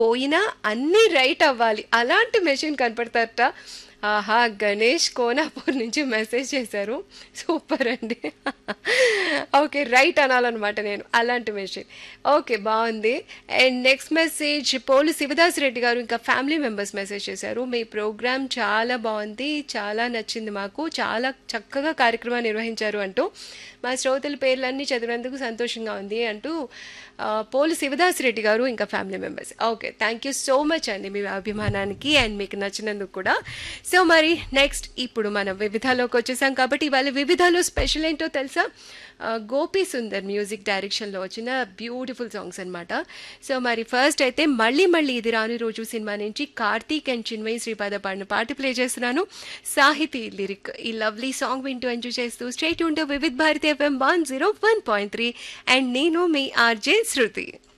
పోయినా అన్నీ రైట్ అవ్వాలి అలాంటి మెషిన్ కనపడతారట ఆహా గణేష్ కోనాపూర్ నుంచి మెసేజ్ చేశారు సూపర్ అండి ఓకే రైట్ అనాలన్నమాట నేను అలాంటి మెషిన్ ఓకే బాగుంది and next message Polu Shivdas Reddy గారు ఇంకా ఫ్యామిలీ మెంబర్స్ మెసేజ్ చేశారు మీ ప్రోగ్రామ్ చాలా బాగుంది చాలా నచ్చింది మాకు చాలా చక్కగా కార్యక్రమాన్ని నిర్వహించారు అంటూ మా శ్రోతల పేర్లన్నీ చదివినందుకు సంతోషంగా ఉంది అంటూ ఆ, పోలు శివదాస్ రెడ్డి గారు ఇంకా family members okay thank you so much అండి మీ అభిమానానికి అండ్ మీకు నచ్చినందుకు కూడా సో మరి నెక్స్ట్ ఇప్పుడు మనం వివిధాలోకి వచ్చేసాం కాబట్టి ఇవాళ వివిధాలో స్పెషల్ ఏంటో తెలుసా ఆ, గోపి సుందర్ మ్యూజిక్ డైరెక్షన్లో వచ్చిన బ్యూటిఫుల్ సాంగ్స్ అన్నమాట సో మరి ఫస్ట్ అయితే మళ్ళీ మళ్ళీ ఇది రాని రోజు సినిమా నుంచి కార్తీక్ అండ్ చిన్మయి శ్రీపాద పాడిన పాట ప్లే చేస్తున్నాను సాహితీ లిరిక్ ఈ లవ్లీ సాంగ్ వింటూ ఎంజాయ్ చేస్తూ స్టేట్ ఉంటూ Vividh Bharati FM one zero one point three and నేను మీ ఆర్జే శృతి